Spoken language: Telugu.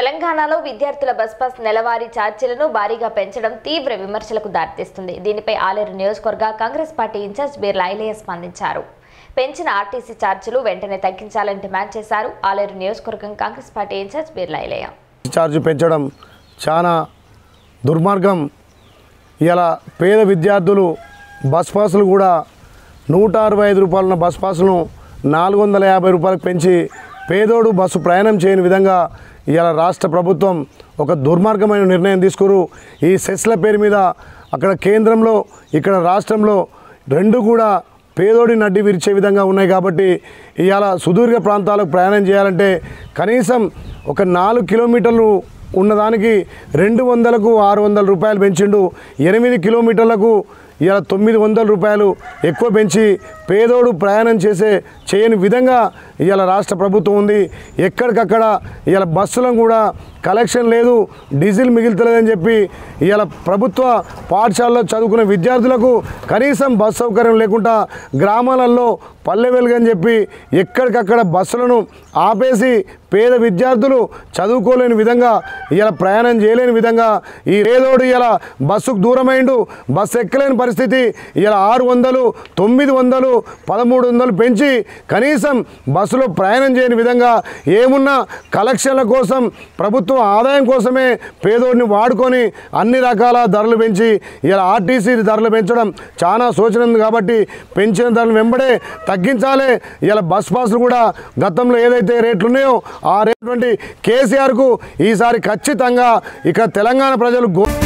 తెలంగాణలో విద్యార్థుల బస్ పాస్ నెలవారీ ఛార్జీలను భారీగా పెంచడం తీవ్ర విమర్శలకు దారితీస్తుంది దీనిపై ఆలేరు నియోజకవర్గ Congress party in-charge Beerla Ilaiah స్పందించారు పెంచిన ఆర్టీసీ ఛార్జీలు వెంటనే తగ్గించాలని డిమాండ్ చేశారు ఆలేరు నియోజకవర్గం Congress party in-charge Beerla Ilaiah charge పెంచడం చాలా దుర్మార్గం ఇలా పేద విద్యార్థులు బస్ పాసులు కూడా నూట అరవై ఐదు రూపాయలున్న బస్ పాసులను నాలుగు వందల యాభై రూపాయలకు పెంచి పేదోడు బస్సు ప్రయాణం చేయని విధంగా ఇలా రాష్ట్ర ప్రభుత్వం ఒక దుర్మార్గమైన నిర్ణయం తీసుకురు ఈ సెస్ల పేరు మీద అక్కడ కేంద్రంలో ఇక్కడ రాష్ట్రంలో రెండు కూడా పేదోడి నడ్డి విరిచే విధంగా ఉన్నాయి కాబట్టి ఇవాళ సుదీర్ఘ ప్రాంతాలకు ప్రయాణం చేయాలంటే కనీసం ఒక నాలుగు కిలోమీటర్లు ఉన్నదానికి రెండు వందలకు ఆరు వందల రూపాయలు పెంచిండు ఎనిమిది కిలోమీటర్లకు ఇలా తొమ్మిది వందల రూపాయలు ఎక్కువ పెంచి పేదోడు ప్రయాణం చేసే చేయని విధంగా ఇవాళ రాష్ట్ర ప్రభుత్వం ఉంది ఎక్కడికక్కడ ఇవాళ బస్సులను కూడా కలెక్షన్ లేదు డీజిల్ మిగులుతలేదని చెప్పి ఇవాళ ప్రభుత్వ పాఠశాలలో చదువుకునే విద్యార్థులకు కనీసం బస్ సౌకర్యం లేకుండా గ్రామాలలో పల్లె వెలుగని చెప్పి ఎక్కడికక్కడ బస్సులను ఆపేసి పేద విద్యార్థులు చదువుకోలేని విధంగా ఇలా ప్రయాణం చేయలేని విధంగా ఈ పేదోడు ఇలా బస్సుకు దూరమైండు బస్సు ఎక్కలేని పరిస్థితి ఇలా ఆరు వందలు తొమ్మిది వందలు పదమూడు వందలు పెంచి కనీసం బస్సులో ప్రయాణం చేయని విధంగా ఏమున్నా కలెక్షన్ల కోసం ప్రభుత్వం ఆదాయం కోసమే పేదోడిని వాడుకొని అన్ని రకాల ధరలు పెంచి ఇలా ఆర్టీసీ ధరలు పెంచడం చాలా శోచన ఉంది కాబట్టి పెంచిన ధరలు వెంబడే తగ్గించాలి ఇలా బస్ పాసులు కూడా గతంలో ఏదైతే రేట్లు ఉన్నాయో ఆ రేటువంటి కేసీఆర్కు ఈసారి ఖచ్చితంగా ఇక తెలంగాణ ప్రజలు గో